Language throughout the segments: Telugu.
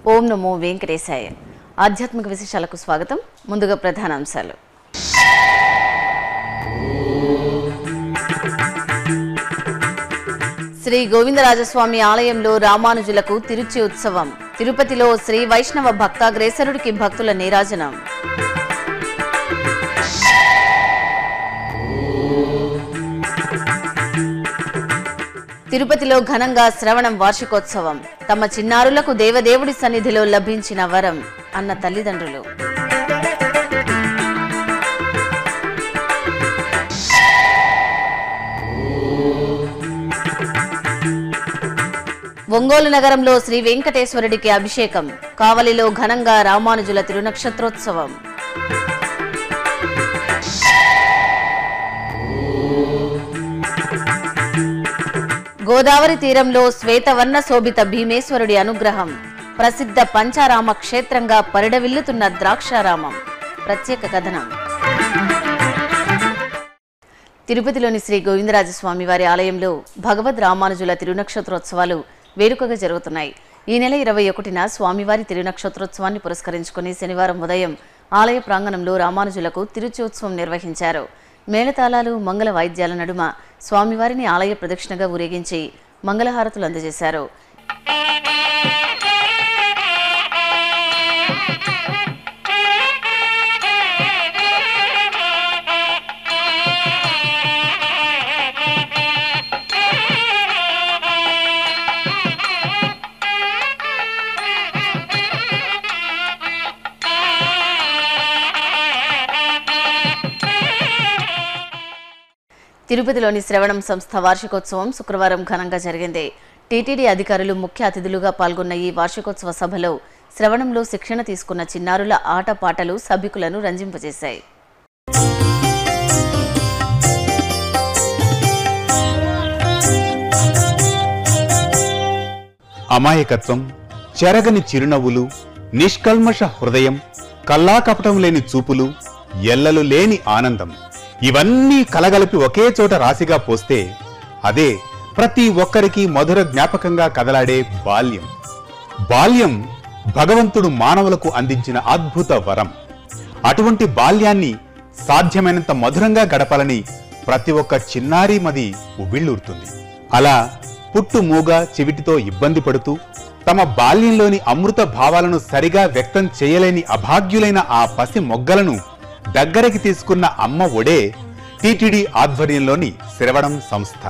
ఓం నమో వెంకటేశాయ ఆధ్యాత్మిక విశేషాలకు స్వాగతం ముందుగా ప్రధానాంశాలు శ్రీ గోవిందరాజస్వామి ఆలయంలో రామానుజులకు తిరుచి ఉత్సవం తిరుపతిలో శ్రీ వైష్ణవ భక్తాగ్రేసరుడికి భక్తుల నీరాజనం తిరుపతిలో ఘనంగా శ్రవణం వార్షికోత్సవం తమ చిన్నారులకు దేవదేవుడి సన్నిధిలో లభించిన వరం అన్న తల్లిదండ్రులు ఒంగోలు నగరంలో శ్రీ వెంకటేశ్వరుడికి అభిషేకం కావలిలో ఘనంగా రామానుజుల తిరునక్షత్రోత్సవం గోదావరి తీరంలో శ్వేతవర్ణ శోభిత భీమేశ్వరుడి అనుగ్రహం ప్రసిద్ధ పంచారామ క్షేత్రంగా పరిడవిల్లుతున్న ద్రాక్షారామం ప్రత్యేక కథనం తిరుపతిలోని శ్రీ గోవిందరాజస్వామి వారి ఆలయంలో భగవద్ రామానుజుల తిరునక్షత్రోత్సవాలు వేడుకగా జరుగుతున్నాయి ఈ నెల ఇరవై ఒకటిన స్వామివారి తిరునక్షత్రోత్సవాన్ని పురస్కరించుకుని శనివారం ఉదయం ఆలయ ప్రాంగణంలో రామానుజులకు తిరుచోత్సవం నిర్వహించారు మేళతాళాలు మంగళ వాయిద్యాల నడుమ స్వామివారిని ఆలయ ప్రదక్షిణగా ఊరేగించి మంగళహారతులు అందజేశారు తిరుపతిలోని శ్రవణం సంస్థ వార్షికోత్సవం శుక్రవారం ఘనంగా జరిగింది టీటీడీ అధికారులు ముఖ్య అతిథులుగా పాల్గొన్న ఈ వార్షికోత్సవ సభలో శ్రవణంలో శిక్షణ తీసుకున్న చిన్నారుల ఆటపాటలు సభికులను రంజింపజేశాయి అమాయకత్వం చెరగని చిరునవ్వులు నిష్కల్మష హృదయం కల్లాకపటం లేని చూపులు ఎల్లలు లేని ఆనందం ఇవన్నీ కలగలిపి ఒకే చోట రాశిగా పోస్తే అదే ప్రతి ఒక్కరికి మధుర జ్ఞాపకంగా కదలాడే బాల్యం బాల్యం భగవంతుడు మానవులకు అందించిన అద్భుత వరం అటువంటి బాల్యాన్ని సాధ్యమైనంత మధురంగా గడపాలని ప్రతి ఒక్క చిన్నారి మది ఉవ్విళ్ళూరుతుంది అలా పుట్టు మూగ చెవిటితో ఇబ్బంది పడుతూ తమ బాల్యంలోని అమృత భావాలను సరిగా వ్యక్తం చేయలేని అభాగ్యులైన ఆ పసి మొగ్గలను దగ్గరికి తీసుకున్న అమ్మ ఒడే టిటిడి ఆధ్వర్యంలోని శ్రవణం సంస్థ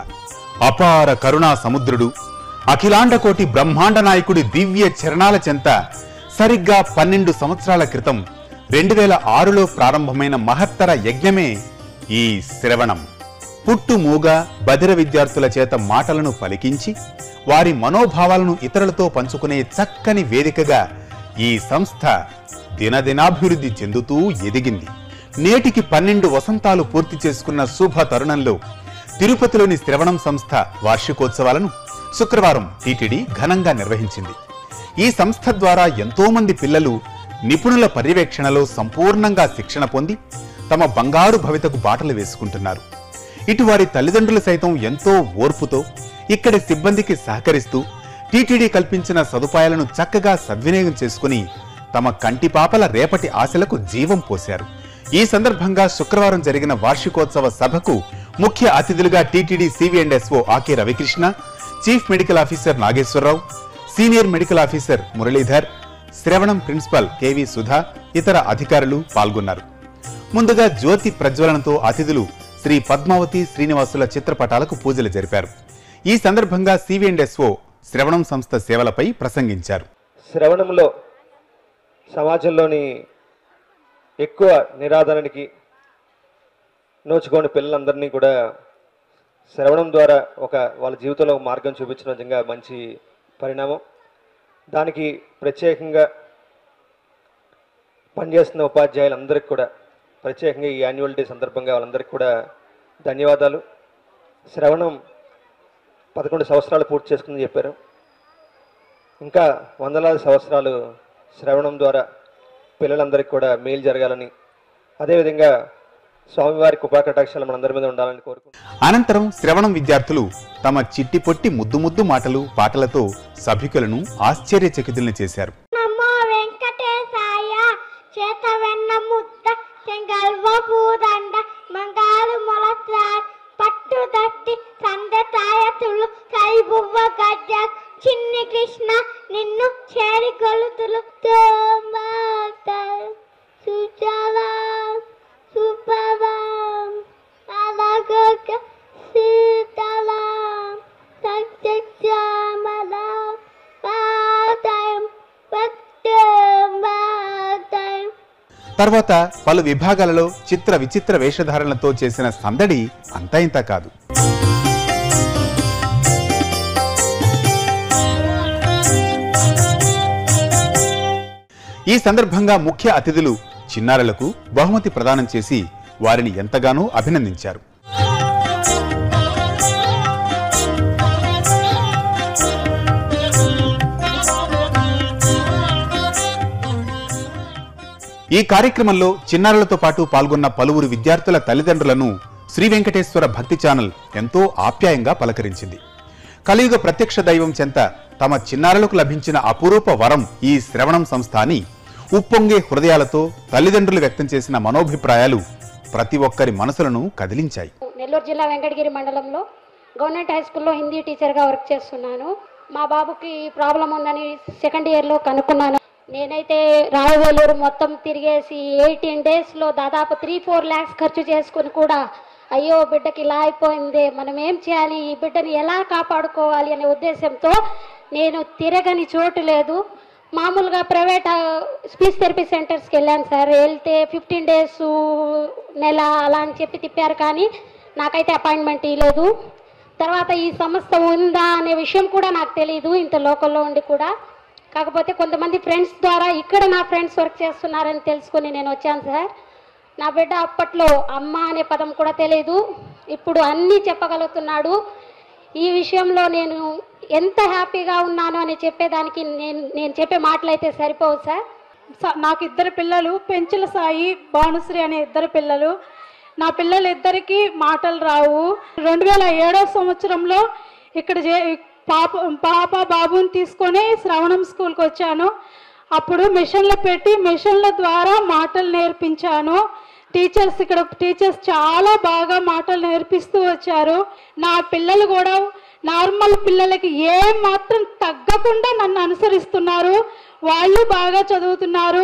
అపార కరుణా సముద్రుడు అఖిలాండకోటి బ్రహ్మాండ నాయకుడి దివ్య చరణాల చెంత సరిగ్గా పన్నెండు సంవత్సరాల క్రితం రెండు వేల ఆరులో ప్రారంభమైన మహత్తర యజ్ఞమే ఈ శ్రవణం పుట్టు మూగ బదిర విద్యార్థుల చేత మాటలను పలికించి వారి మనోభావాలను ఇతరులతో పంచుకునే చక్కని వేదికగా ఈ సంస్థ దినదినాభివృద్ధి చెందుతూ ఎదిగింది నేటికి పన్నెండు వసంతాలు పూర్తి చేసుకున్న శుభ తరుణంలో తిరుపతిలోని శ్రవణం సంస్థ వార్షికోత్సవాలను శుక్రవారం టీటీడీ ఘనంగా నిర్వహించింది ఈ సంస్థ ద్వారా ఎంతో మంది పిల్లలు నిపుణుల పర్యవేక్షణలో సంపూర్ణంగా శిక్షణ పొంది తమ బంగారు భవితకు బాటలు వేసుకుంటున్నారు ఇటు వారి తల్లిదండ్రులు సైతం ఎంతో ఓర్పుతో ఇక్కడి సిబ్బందికి సహకరిస్తూ టీటీడీ కల్పించిన సదుపాయాలను చక్కగా సద్వినియోగం చేసుకుని తమ కంటిపాపల రేపటి ఆశలకు జీవం పోశారు ఈ సందర్భంగా శుక్రవారం జరిగిన వార్షికోత్సవ సభకు ముఖ్య అతిథులుగా TTD CV and SO Ake Ravikrishna chief medical officer Nageswararao senior medical officer Muralidhar Sravanam principal KV Sudha ఇతర అధికారులు పాల్గొన్నారు ముందుగా జ్యోతి ప్రజ్వలనతో అతిథులు శ్రీ పద్మావతి శ్రీనివాసుల చిత్రపటాలకు పూజలు జరిపారు ఈ సందర్భంగా సివిఎండ్ఎస్ఓ శ్రవణం సంస్థ సేవలపై ప్రసంగించారు శ్రవణంలో సమాజంలోని ఎక్కువ నిరాదరణకి నోచుకోని పిల్లలందరినీ కూడా శ్రవణం ద్వారా ఒక వాళ్ళ జీవితంలో ఒక మార్గం చూపించడం నిజంగా మంచి పరిణామం దానికి ప్రత్యేకంగా పనిచేస్తున్న ఉపాధ్యాయులందరికీ కూడా ప్రత్యేకంగా ఈ యాన్యువల్ డే సందర్భంగా వాళ్ళందరికీ కూడా ధన్యవాదాలు శ్రవణం పదకొండు సంవత్సరాలు పూర్తి చేసుకుందని చెప్పారు ఇంకా వందలాది సంవత్సరాలు శ్రవణం ద్వారా పిల్లలందరికీ కూడా మేలు జరగాలని అదేవిధంగా స్వామివారి కృపాకటాక్షాలు మనందరి మీద ఉండాలని కోరుకుంటున్నాను అనంతరం శ్రవణం విద్యార్థులు తమ చిట్టి పొట్టి ముద్దు ముద్దు మాటలు పాటలతో సభికులను ఆశ్చర్యచకితుల్ని చేశారు నమ్మ చెంగల్వ పూదండ మంగాలు మొలత్రాడ్ పట్టు దట్టి సందె తాయతులు కై బువ్వ గజ్జ చిన్ని కృష్ణ నిన్ను చేరి కొలుతులు సుజాలం సుపరం అలాగక సీతలం సత్యశ్యామలం పాదం పట్టం పాదం తర్వాత పలు విభాగాలలో చిత్ర విచిత్ర వేషధారణలతో చేసిన సందడి అంతా ఇంత కాదు ఈ సందర్భంగా ముఖ్య అతిథులు చిన్నారులకు బహుమతి ప్రదానం చేసి వారిని ఎంతగానో అభినందించారు ఈ కార్యక్రమంలో చిన్నారులతో పాటు పాల్గొన్న పలువురు విద్యార్థుల తల్లిదండ్రులను శ్రీ వెంకటేశ్వర భక్తి ఛానల్ ఎంతో ఆప్యాయంగా పలకరించింది కలియుగ ప్రత్యక్ష దైవం చెంత తమ చిన్నారులకు లభించిన అపురూప వరం ఈ శ్రవణం సంస్థ అని ఉప్పొంగే హృదయాలతో తల్లిదండ్రులు వ్యక్తం చేసిన మనోభిప్రాయాలు ప్రతి ఒక్కరి మనసులను కదిలించాయి నెల్లూరు జిల్లా వెంకటగిరి మండలంలో గవర్నమెంట్ హై స్కూల్లో హిందీ టీచర్గా వర్క్ చేస్తున్నాను మా బాబుకి ప్రాబ్లం ఉందని సెకండ్ ఇయర్లో కనుక్కున్నాను నేనైతే రాయవేలూరు మొత్తం తిరిగేసి ఎయిటీన్ డేస్లో దాదాపు త్రీ ఫోర్ ల్యాక్స్ ఖర్చు చేసుకుని కూడా అయ్యో బిడ్డకి ఇలా అయిపోయింది మనం ఏం చేయాలి ఈ బిడ్డని ఎలా కాపాడుకోవాలి అనే ఉద్దేశంతో నేను తిరగని చోటు లేదు మామూలుగా ప్రైవేట్ స్పీచ్ థెరపీ సెంటర్స్కి వెళ్ళాను సార్ వెళ్తే ఫిఫ్టీన్ డేస్ నెల అలా అని చెప్పి తిప్పారు కానీ నాకైతే అపాయింట్మెంట్ ఇవ్వలేదు తర్వాత ఈ సంస్థ ఉందా అనే విషయం కూడా నాకు తెలియదు ఇంత లోకల్లో ఉండి కూడా కాకపోతే కొంతమంది ఫ్రెండ్స్ ద్వారా ఇక్కడ నా ఫ్రెండ్స్ వర్క్ చేస్తున్నారని తెలుసుకొని నేను వచ్చాను సార్ నా బిడ్డ అప్పట్లో అమ్మ అనే పదం కూడా తెలియదు ఇప్పుడు అన్నీ చెప్పగలుగుతున్నాడు ఈ విషయంలో నేను ఎంత హ్యాపీగా ఉన్నాను అని చెప్పేదానికి నేను నేను చెప్పే మాటలు అయితే సరిపోవు సార్ స- నాకు ఇద్దరు పిల్లలు పెంచుల సాయి భానుశ్రీ అనే ఇద్దరు పిల్లలు నా పిల్లలు ఇద్దరికి మాటలు రావు రెండు వేల ఏడో సంవత్సరంలో ఇక్కడ చే పాప పాప బాబుని తీసుకొని శ్రవణం స్కూల్కి వచ్చాను అప్పుడు మిషన్లు పెట్టి మిషన్ల ద్వారా మాటలు నేర్పించాను టీచర్స్ ఇక్కడ టీచర్స్ చాలా బాగా మాటలు నేర్పిస్తూ వచ్చారు నా పిల్లలు కూడా నార్మల్ పిల్లలకి ఏ మాత్రం తగ్గకుండా నన్ను అనుసరిస్తున్నారు వాళ్ళు బాగా చదువుతున్నారు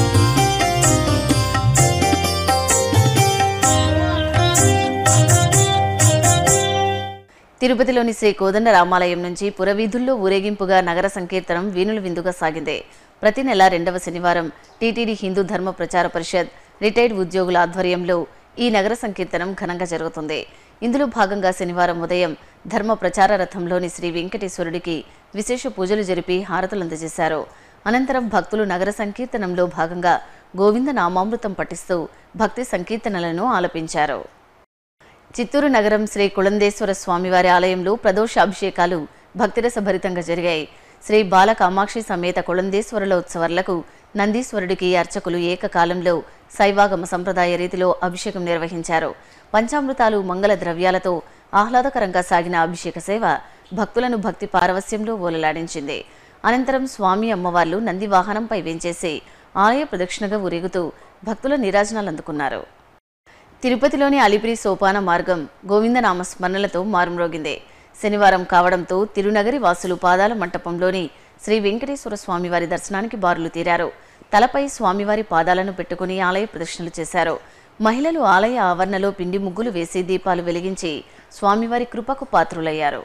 తిరుపతిలోని శ్రీ కోదండ రామాలయం నుంచి పురవీధుల్లో ఊరేగింపుగా నగర సంకీర్తనం వీణుల విందుగా సాగింది ప్రతి నెల రెండవ శనివారం టీటీడీ హిందూ ధర్మ ప్రచార పరిషత్ రిటైర్డ్ ఉద్యోగుల ఆధ్వర్యంలో ఈ నగర సంకీర్తనం ఘనంగా జరుగుతుంది ఇందులో భాగంగా శనివారం ఉదయం ధర్మ ప్రచార రథంలోని శ్రీ వెంకటేశ్వరుడికి విశేష పూజలు జరిపి హారతులు అందజేశారు అనంతరం భక్తులు నగర సంకీర్తనంలో భాగంగా గోవింద నామామృతం పఠిస్తూ భక్తి సంకీర్తనలను ఆలపించారు చిత్తూరు నగరం శ్రీ కుళందేశ్వర స్వామివారి ఆలయంలో ప్రదోష అభిషేకాలు భక్తిరసభరితంగా జరిగాయి శ్రీ బాల కామాక్షి సమేత కుళందేశ్వరుల ఉత్సవాలకు నందీశ్వరుడికి అర్చకులు ఏకకాలంలో శైవాగమ సంప్రదాయ రీతిలో అభిషేకం నిర్వహించారు పంచామృతాలు మంగళ ద్రవ్యాలతో ఆహ్లాదకరంగా సాగిన అభిషేక సేవ భక్తులను భక్తి పారవస్యంలో ఓలలాడించింది అనంతరం స్వామి అమ్మవార్లు నంది వాహనంపై వేంచేసి ఆలయ ప్రదక్షిణగా ఊరేగుతూ భక్తుల నీరాజనాలు అందుకున్నారు తిరుపతిలోని అలిపిరి సోపాన మార్గం గోవిందనామ స్మరణలతో మారుమ్రోగింది శనివారం కావడంతో తిరునగరి వాసులు పాదాల మంటపంలోని శ్రీ వెంకటేశ్వర స్వామివారి దర్శనానికి బారులు తీరారు తలపై స్వామివారి పాదాలను పెట్టుకుని ఆలయ ప్రదక్షిణలు చేశారు మహిళలు ఆలయ ఆవరణలో పిండి ముగ్గులు వేసి దీపాలు వెలిగించి స్వామివారి కృపకు పాత్రులయ్యారు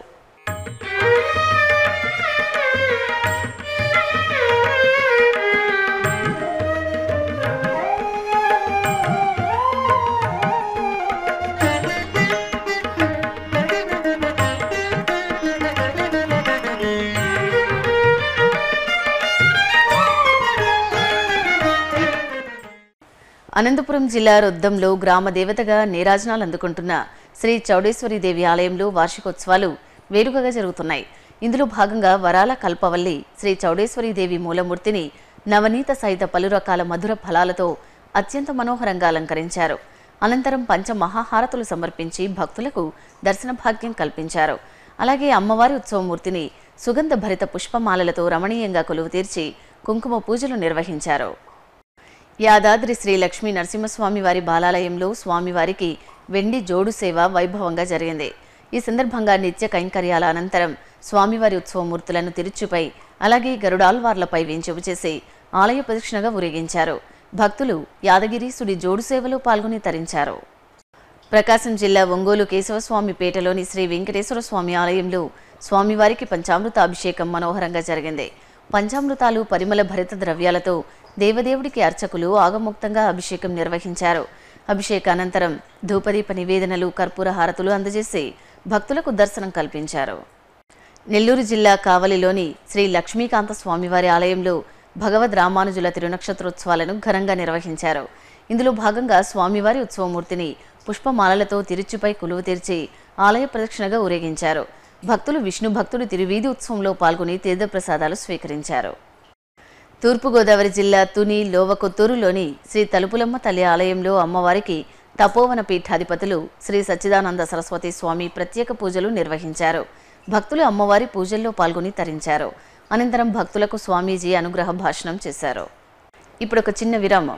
అనంతపురం జిల్లా రొద్దంలో గ్రామ దేవతగా నీరాజనాలు అందుకుంటున్న శ్రీ చౌడేశ్వరి దేవి ఆలయంలో వార్షికోత్సవాలు వేడుకగా జరుగుతున్నాయి ఇందులో భాగంగా వరాల కల్పవల్లి శ్రీ చౌడేశ్వరి దేవి మూలమూర్తిని నవనీత సహిత పలు రకాల మధుర ఫలాలతో అత్యంత మనోహరంగా అలంకరించారు అనంతరం పంచ మహాహారతులు సమర్పించి భక్తులకు దర్శన భాగ్యం కల్పించారు అలాగే అమ్మవారి ఉత్సవమూర్తిని సుగంధ భరిత పుష్పమాలలతో రమణీయంగా కొలువు తీర్చి కుంకుమ పూజలు నిర్వహించారు యాదాద్రి శ్రీ లక్ష్మీ నరసింహస్వామి వారి బాలాలయంలో స్వామివారికి వెండి జోడు సేవ వైభవంగా జరిగింది ఈ సందర్భంగా నిత్య కైంకర్యాల అనంతరం స్వామివారి ఉత్సవమూర్తులను తిరుచుపై అలాగే గరుడాల్వార్లపై వేంచెపు చేసి ఆలయ ప్రదక్షిణగా ఊరేగించారు భక్తులు యాదగిరీసుడి జోడు సేవలో పాల్గొని తరించారు ప్రకాశం జిల్లా ఒంగోలు కేశవస్వామి పేటలోని శ్రీ వెంకటేశ్వర స్వామి ఆలయంలో స్వామివారికి పంచామృత అభిషేకం మనోహరంగా జరిగింది పంచామృతాలు పరిమళ భరిత ద్రవ్యాలతో దేవదేవుడికి అర్చకులు ఆగముక్తంగా అభిషేకం నిర్వహించారు అభిషేక అనంతరం ధూపదీప నివేదనలు కర్పూర హారతులు అందజేసి భక్తులకు దర్శనం కల్పించారు నెల్లూరు జిల్లా కావలిలోని శ్రీ లక్ష్మీకాంత స్వామివారి ఆలయంలో భగవద్ రామానుజుల తిరునక్షత్రోత్సవాలను ఘనంగా నిర్వహించారు ఇందులో భాగంగా స్వామివారి ఉత్సవమూర్తిని పుష్పమాలలతో తిరుచుపై కొలువు తీర్చి ఆలయ ప్రదక్షిణగా ఊరేగించారు భక్తులు విష్ణు భక్తుడు తిరువీధి ఉత్సవంలో పాల్గొని తీర్థప్రసాదాలు స్వీకరించారు తూర్పుగోదావరి జిల్లా తుని లోవకొత్తూరులోని శ్రీ తలుపులమ్మ తల్లి ఆలయంలో అమ్మవారికి తపోవన పీఠాధిపతులు శ్రీ సచ్చిదానంద సరస్వతి స్వామి ప్రత్యేక పూజలు నిర్వహించారు భక్తులు అమ్మవారి పూజల్లో పాల్గొని తరించారు అనంతరం భక్తులకు స్వామీజీ అనుగ్రహ భాషణం చేశారు ఇప్పుడు ఒక చిన్న విరామం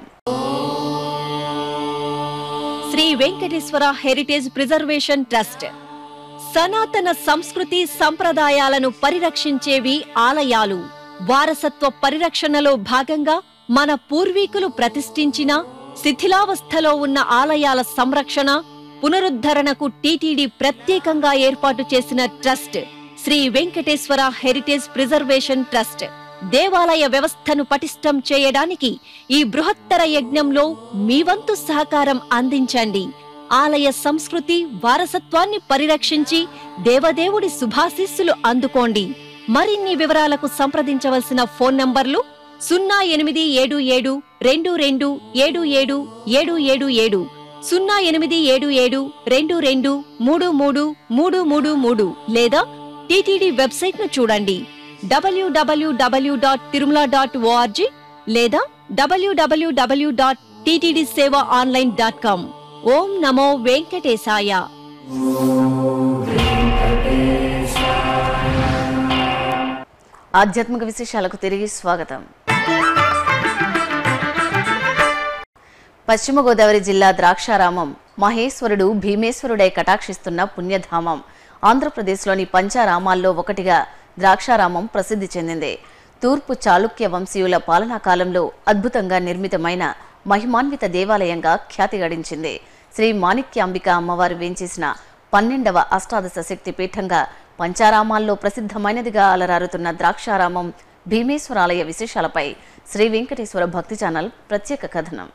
Sri Venkateswara heritage preservation trust సనాతన సంస్కృతి సంప్రదాయాలను పరిరక్షించేవి ఆలయాలు వారసత్వ పరిరక్షణలో భాగంగా మన పూర్వీకులు ప్రతిష్ఠించిన శిథిలావస్థలో ఉన్న ఆలయాల సంరక్షణ పునరుద్ధరణకు టీటీడీ ప్రత్యేకంగా ఏర్పాటు చేసిన trust Sri Venkateswara heritage preservation trust దేవాలయ వ్యవస్థను పటిష్టం చేయడానికి ఈ బృహత్తర యజ్ఞంలో మీ వంతు సహకారం అందించండి ఆలయ సంస్కృతి వారసత్వాన్ని పరిరక్షించి దేవదేవుడి శుభాశీస్సులు అందుకోండి మరిన్ని వివరాలకు సంప్రదించవలసిన ఫోన్ నంబర్లు సున్నా ఎనిమిది ఏడు ఏడు రెండు రెండు ఏడు ఏడు ఏడు ఏడు ఏడు సున్నా ఎనిమిది ఏడు ఏడు రెండు రెండు మూడు మూడు మూడు మూడు మూడు లేదా టీటీడీ వెబ్సైట్ ను చూడండి WWW dot Tirumala dot ORG లేదా WWW dot TTD seva online dot com ఓం నమో వెంకటేశాయ ఆధ్యాత్మిక విశేషాలకు తిరిగి స్వాగతం పశ్చిమ గోదావరి జిల్లా ద్రాక్షారామం మహేశ్వరుడు భీమేశ్వరుడై కటాక్షిస్తున్న పుణ్యధామం ఆంధ్రప్రదేశ్లోని పంచారామాల్లో ఒకటిగా ద్రాక్షారామం ప్రసిద్ధి చెందింది తూర్పు చాళుక్య వంశీయుల పాలనా కాలంలో అద్భుతంగా నిర్మితమైన మహిమాన్విత దేవాలయంగా ఖ్యాతి గడించింది శ్రీ మాణిక్యాంబిక అమ్మవారు వేంచేసిన పన్నెండవ అష్టాదశ శక్తి పీఠంగా పంచారామాల్లో ప్రసిద్ధమైనదిగా అలరారుతున్న ద్రాక్షారామం భీమేశ్వరాలయ విశేషాలపై శ్రీ వెంకటేశ్వర భక్తి ఛానల్ ప్రత్యేక కథనం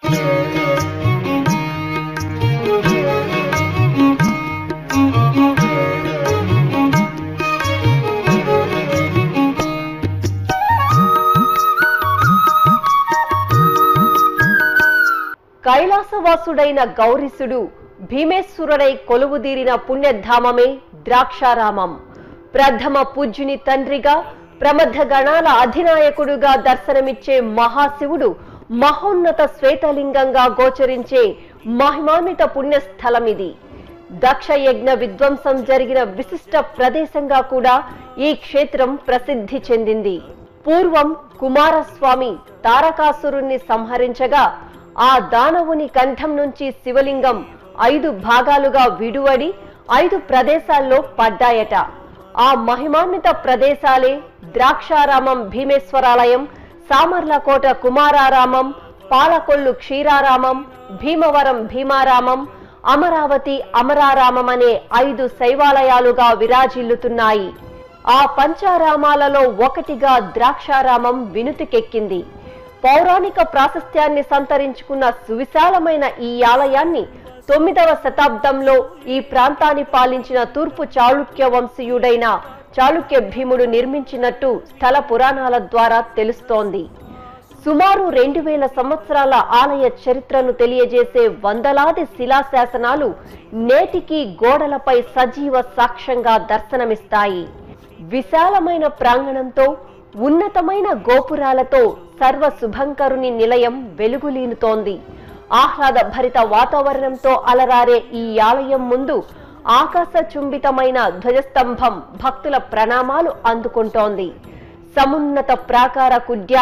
కైలాసవాసుడైన గౌరీసుడు భీమేశ్వరుడై కొలువుదీరిన పుణ్యధామమే ద్రాక్షారామం ప్రథమ పూజ్యుని తండ్రిగా ప్రమథ గణాల అధినాయకుడుగా దర్శనమిచ్చే మహాశివుడు మహోన్నత శ్వేతలింగంగా గోచరించే మహిమాన్విత పుణ్యస్థలమిది దక్ష యజ్ఞ విధ్వంసం జరిగిన విశిష్ట ప్రదేశంగా కూడా ఈ క్షేత్రం ప్రసిద్ధి చెందింది పూర్వం కుమారస్వామి తారకాసురుణ్ణి సంహరించగా ఆ దానవుని కంఠం నుంచి శివలింగం ఐదు భాగాలుగా విడువడి ఐదు ప్రదేశాల్లో పడ్డాయట ఆ మహిమాన్విత ప్రదేశాలే ద్రాక్షారామం భీమేశ్వరాలయం సామర్లకోట కుమారారామం పాలకొల్లు క్షీరారామం భీమవరం భీమారామం అమరావతి అమరారామం అనే ఐదు శైవాలయాలుగా విరాజిల్లుతున్నాయి ఆ పంచారామాలలో ఒకటిగా ద్రాక్షారామం వినుతికెక్కింది పౌరాణిక ప్రాశస్త్యాన్ని సంతరించుకున్న సువిశాలమైన ఈ ఆలయాన్ని తొమ్మిదవ శతాబ్దంలో ఈ ప్రాంతాన్ని పాలించిన తూర్పు చాళుక్య వంశీయుడైన చాళుక్య భీముడు నిర్మించినట్టు స్థల పురాణాల ద్వారా తెలుస్తోంది సుమారు రెండు వేల సంవత్సరాల ఆలయ చరిత్రను తెలియజేసే వందలాది శిలాశాసనాలు నేటికి గోడలపై సజీవ సాక్ష్యంగా దర్శనమిస్తాయి విశాలమైన ప్రాంగణంతో ఉన్నతమైన గోపురాలతో సర్వ శుభంకరుని నిలయం వెలుగులీనుతోంది ఆహ్లాద భరిత వాతావరణంతో అలరారే ఈ ఆలయం ముందు ఆకాశ చుంబితమైన ధ్వజస్తంభం భక్తుల ప్రణామాలు అందుకుంటోంది సమున్నత ప్రాకార కుడ్యాలు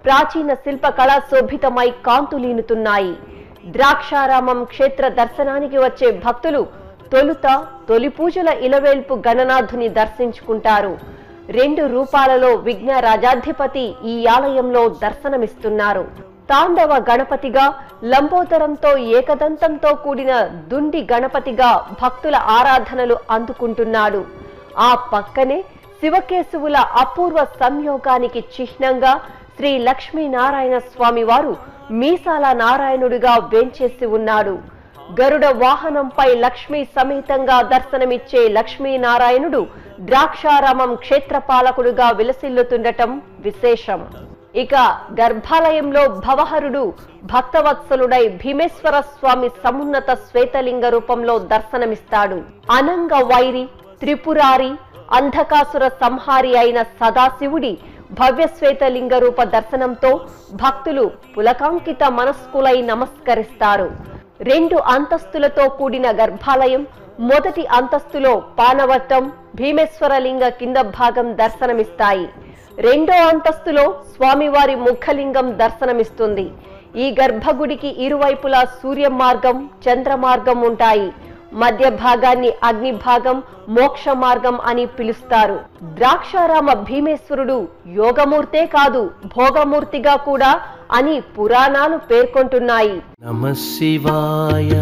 ప్రాచీన శిల్పకళ శోభితమై కాంతులీనుతున్నాయి ద్రాక్షారామం క్షేత్ర దర్శనానికి వచ్చే భక్తులు తొలుత తొలి పూజల ఇలవేల్పు గణనాథుని దర్శించుకుంటారు రెండు రూపాలలో విఘ్న రాజాధిపతి ఈ ఆలయంలో దర్శనమిస్తున్నారు తాండవ గణపతిగా లంబోదరంతో ఏకదంతంతో కూడిన దుండి గణపతిగా భక్తుల ఆరాధనలు అందుకుంటున్నాడు ఆ పక్కనే శివకేశవుల అపూర్వ సంయోగానికి చిహ్నంగా శ్రీ లక్ష్మీనారాయణ స్వామి వారు మీసాల నారాయణుడిగా వేంచేసి ఉన్నాడు గరుడ వాహనంపై లక్ష్మీ సమేతంగా దర్శనమిచ్చే లక్ష్మీనారాయణుడు ద్రాక్షారామం క్షేత్రపాలకుడుగా విలసిల్లుతుండటం విశేషం ఇక గర్భాలయంలో భవహరుడు భక్తవత్సలుడై భీమేశ్వర స్వామి సమున్నత శ్వేతలింగ రూపంలో దర్శనమిస్తాడు అనంగ వైరి త్రిపురారి అంధకాసుర సంహారి అయిన సదాశివుడి భవ్య శ్వేతలింగ రూప దర్శనంతో భక్తులు పులకాంకిత మనస్కులై నమస్కరిస్తారు రెండు అంతస్తులతో కూడిన గర్భాలయం మొదటి అంతస్తులో పానవట్టం భీమేశ్వరలింగ కింద భాగం దర్శనమిస్తాయి రెండో అంతస్తులో స్వామివారి ముఖలింగం దర్శనమిస్తుంది ఈ గర్భగుడికి ఇరువైపులా సూర్య మార్గం చంద్ర మార్గం ఉంటాయి మధ్య భాగాన్ని అగ్ని భాగం మోక్ష మార్గం అని పిలుస్తారు ద్రాక్షారామ భీమేశ్వరుడు యోగమూర్తే కాదు భోగమూర్తిగా కూడా అని పురాణాలు పేర్కొంటున్నాయి నమ శివాయ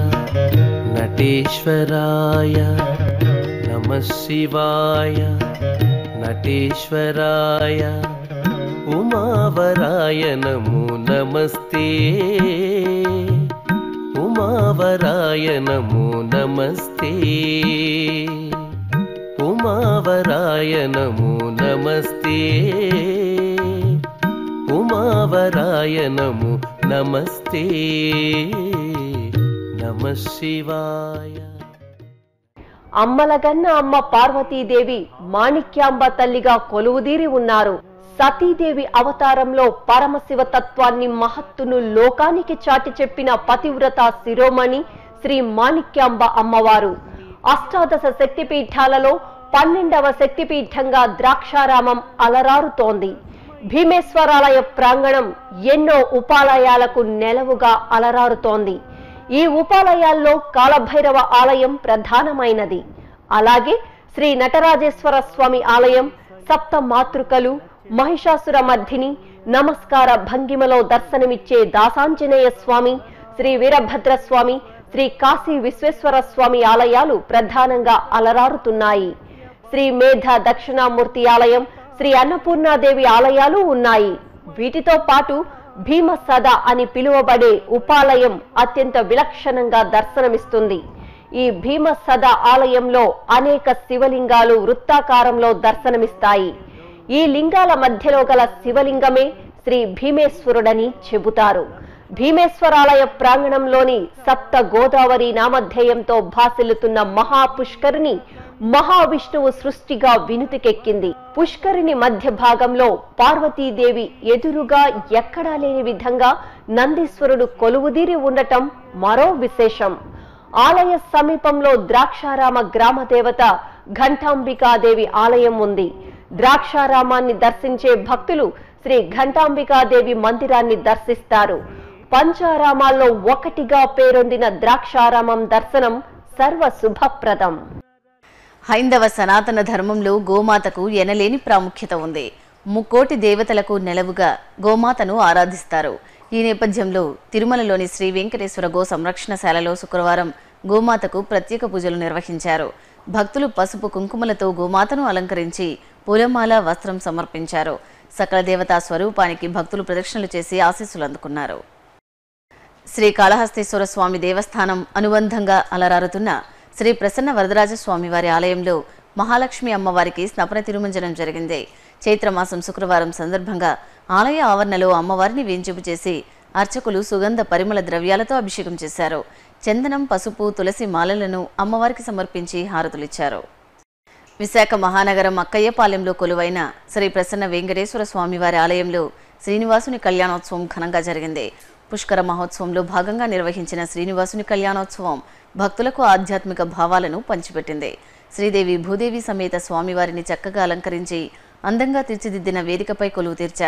నటేశ్వరాయ నమ శివాయ నటేశ్వరాయ ఉమావరాయ నమో నమస్తే ఉమావరాయ నమో నమస్తే ఉమావరాయ నమో నమస్తే ఉమావరాయ నమో నమస్తే నమ శివాయ అమ్మలగన్న అమ్మ పార్వతీదేవి మాణిక్యాంబ తల్లిగా కొలువుదీరి ఉన్నారు సతీదేవి అవతారంలో పరమశివ తత్వాన్ని మహత్తును లోకానికి చాటి చెప్పిన పతివ్రత శిరోమణి శ్రీ మాణిక్యాంబ అమ్మవారు అష్టాదశ శక్తిపీఠాలలో పన్నెండవ శక్తిపీఠంగా ద్రాక్షారామం అలరారుతోంది భీమేశ్వరాలయ ప్రాంగణం ఎన్నో ఉపాలయాలకు నెలవుగా అలరారుతోంది ఈ ఉపాలయాల్లో కాలభైరవ ఆలయం ప్రధానమైనది అలాగే శ్రీ నటరాజేశ్వర స్వామి ఆలయం సప్త మాతృకలు మహిషాసుర మర్ధిని నమస్కార భంగిమలో దర్శనమిచ్చే దాసాంజనేయ స్వామి శ్రీ వీరభద్ర స్వామి శ్రీ కాశీ విశ్వేశ్వర స్వామి ఆలయాలు ప్రధానంగా అలరారుతున్నాయి శ్రీ మేధ దక్షిణామూర్తి ఆలయం శ్రీ అన్నపూర్ణాదేవి ఆలయాలు ఉన్నాయి వీటితో పాటు భీమసద అని పిలువబడే ఉపాలయం అత్యంత విలక్షణంగా దర్శనమిస్తుంది ఈ భీమసద ఆలయంలో అనేక శివలింగాలు వృత్తాకారంలో దర్శనమిస్తాయి ఈ లింగాల మధ్యలో గల శివలింగమే శ్రీ భీమేశ్వరుడని చెబుతారు భీమేశ్వరాలయ ప్రాంగణంలోని సప్త గోదావరి నామధేయంతో భాసిల్లుతున్న మహాపుష్కరిని మహావిష్ణువు సృష్టిగా వినుతికెక్కింది పుష్కరిణి మధ్య భాగంలో పార్వతీదేవి ఎదురుగా ఎక్కడా లేని విధంగా నందీశ్వరుడు కొలువుదీరి ఉండటం మరో విశేషం ఆలయ సమీపంలో ద్రాక్షారామ గ్రామ దేవత ఘంటాంబికాదేవి ఆలయం ఉంది ద్రాక్షారామాన్ని దర్శించే భక్తులు శ్రీ ఘంటాంబికాదేవి మందిరాన్ని దర్శిస్తారు పంచారామాల్లో ఒకటిగా పేరొందిన ద్రాక్షారామం దర్శనం సర్వ శుభప్రదం హైందవ సనాతన ధర్మంలో గోమాతకు ఎనలేని ప్రాముఖ్యత ఉంది ముక్కోటి దేవతలకు నెలవుగా గోమాతను ఆరాధిస్తారు ఈ నేపథ్యంలో తిరుమలలోని శ్రీ వెంకటేశ్వర గో సంరక్షణశాలలో శుక్రవారం గోమాతకు ప్రత్యేక పూజలు నిర్వహించారు భక్తులు పసుపు కుంకుమలతో గోమాతను అలంకరించి పూలమాల వస్త్రం సమర్పించారు సకల దేవతా స్వరూపానికి భక్తులు ప్రదక్షిణలు చేసి ఆశీస్సులు అందుకున్నారు శ్రీ కాళహస్తీశ్వర స్వామి దేవస్థానం అనుబంధంగా అలరారుతున్న శ్రీ ప్రసన్న వరదరాజ స్వామి వారి ఆలయంలో మహాలక్ష్మి అమ్మవారికి స్నపన తిరుమంజనం జరిగింది చైత్రమాసం శుక్రవారం సందర్భంగా ఆలయ ఆవరణలో అమ్మవారిని వేంచేపు చేసి అర్చకులు సుగంధ పరిమళ ద్రవ్యాలతో అభిషేకం చేశారు చందనం పసుపు తులసి మాలలను అమ్మవారికి సమర్పించి హారతులిచ్చారు విశాఖ మహానగరం అక్కయ్యపాలెంలో కొలువైన శ్రీ ప్రసన్న వెంకటేశ్వర స్వామివారి ఆలయంలో శ్రీనివాసుని కళ్యాణోత్సవం ఘనంగా జరిగింది పుష్కర మహోత్సవంలో భాగంగా నిర్వహించిన శ్రీనివాసుని కళ్యాణోత్సవం భక్తులకు ఆధ్యాత్మిక భావాలను పంచిపెట్టింది శ్రీదేవి భూదేవి సమేత స్వామివారిని చక్కగా అలంకరించి అందంగా తీర్చిదిద్దిన వేదికపై కొలువు తీర్చారు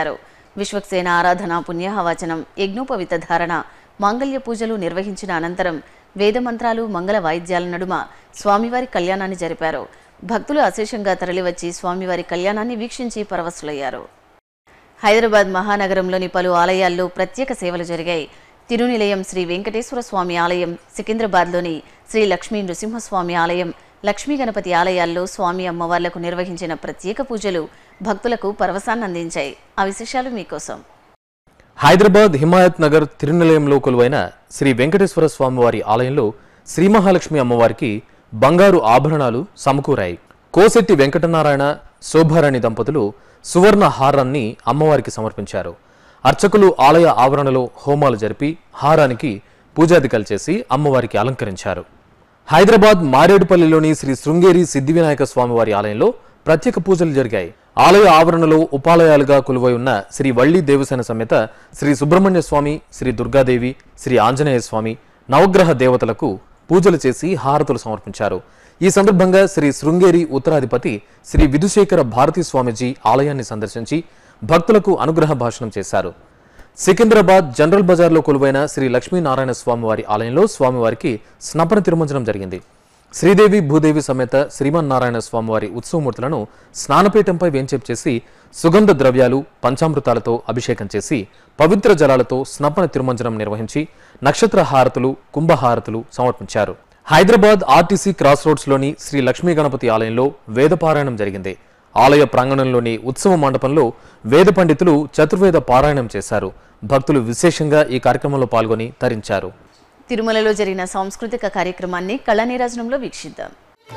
విశ్వక్సేన ఆరాధన పుణ్యాహవచనం యజ్ఞోపవిత ధారణ మాంగళ్య పూజలు నిర్వహించిన అనంతరం వేదమంత్రాలు మంగళ వాయిద్యాల నడుమ స్వామివారి కళ్యాణాన్ని జరిపారు భక్తులు అశేషంగా తరలివచ్చి స్వామివారి కళ్యాణాన్ని వీక్షించి పరవశులయ్యారు హైదరాబాద్ మహానగరంలోని పలు ఆలయాల్లో ప్రత్యేక సేవలు జరిగాయి తిరునిలయం శ్రీ వెంకటేశ్వర స్వామి ఆలయం సికింద్రాబాద్లోని శ్రీ లక్ష్మీ నృసింహస్వామి ఆలయం లక్ష్మీ గణపతి ఆలయాల్లో స్వామి అమ్మవార్లకు నిర్వహించిన ప్రత్యేక పూజలు భక్తులకు పరవశాన్ని అందించాయి ఆ విశేషాలు మీకోసం హైదరాబాద్ హిమాయత్ నగర్ తిరునిలయంలో కొలువైన శ్రీ వెంకటేశ్వర స్వామివారి ఆలయంలో శ్రీ మహాలక్ష్మి అమ్మవారికి బంగారు ఆభరణాలు సమకూరాయి కోసెట్టి వెంకటనారాయణ శోభారాణి దంపతులు సువర్ణ హారాన్ని అమ్మవారికి సమర్పించారు అర్చకులు ఆలయ ఆవరణలో హోమాలు జరిపి హారానికి పూజాదికలు చేసి అమ్మవారికి అలంకరించారు హైదరాబాద్ మారేడుపల్లిలోని శ్రీ శృంగేరి సిద్ధివినాయక స్వామివారి ఆలయంలో ప్రత్యేక పూజలు జరిగాయి ఆలయ ఆవరణలో ఉపాలయాలుగా కొలువై ఉన్న శ్రీ వల్లి దేవసేన సమేత శ్రీ సుబ్రహ్మణ్య స్వామి శ్రీ దుర్గాదేవి శ్రీ ఆంజనేయ స్వామి నవగ్రహ దేవతలకు పూజలు చేసి హారతులు సమర్పించారు ఈ సందర్భంగా శ్రీ శృంగేరి ఉత్తరాధిపతి శ్రీ విధుశేఖర భారతీ స్వామిజీ ఆలయాన్ని సందర్శించి భక్తులకు అనుగ్రహ భాషణం చేశారు సికింద్రాబాద్ జనరల్ బజార్లో కొలువైన శ్రీ లక్ష్మీనారాయణ స్వామివారి ఆలయంలో స్వామివారికి స్నపన తిరుమంజనం జరిగింది శ్రీదేవి భూదేవి సమేత శ్రీమన్నారాయణ స్వామివారి ఉత్సవమూర్తులను స్నానపీఠంపై వేంచేపు చేసి సుగంధ ద్రవ్యాలు పంచామృతాలతో అభిషేకం చేసి పవిత్ర జలాలతో స్నపన తిరుమంజనం నిర్వహించి నక్షత్ర హారతులు కుంభహారతులు సమర్పించారు హైదరాబాద్ ఆర్టీసీ క్రాస్ రోడ్స్లోని శ్రీ లక్ష్మీ గణపతి ఆలయంలో వేదపారాయణం జరిగింది ఆలయ ప్రాంగణంలోని ఉత్సవ మండపంలో వేద పండితులు చతుర్వేద పారాయణం చేశారు భక్తులు విశేషంగా ఈ కార్యక్రమంలో పాల్గొని తరించారు తిరుమలలో జరిగిన సాంస్కృతిక కార్యక్రమాన్ని కళానీరాజనంలో వీక్షిద్దాం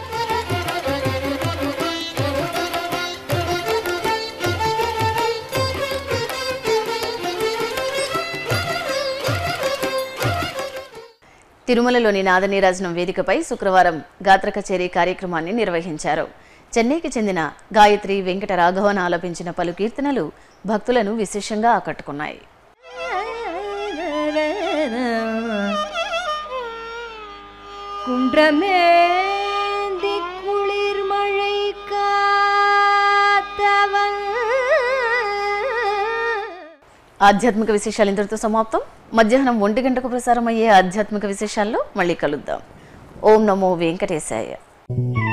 తిరుమలలోని నాదనీరాజనం వేదికపై శుక్రవారం గాత్ర కచేరీ కార్యక్రమాన్ని నిర్వహించారు చెన్నైకి చెందిన గాయత్రి వెంకట రాఘవన్ ఆలపించిన పలు కీర్తనలు భక్తులను విశేషంగా ఆకట్టుకున్నాయి குன்றமேந்தி குளிர்மழை காத்தவன் ఆధ్యాత్మిక విశేషాలు ఇంతటితో సమాప్తం మధ్యాహ్నం ఒంటి గంటకు ప్రసారం అయ్యే ఆధ్యాత్మిక విశేషాల్లో మళ్ళీ కలుద్దాం ఓం నమో వెంకటేశాయ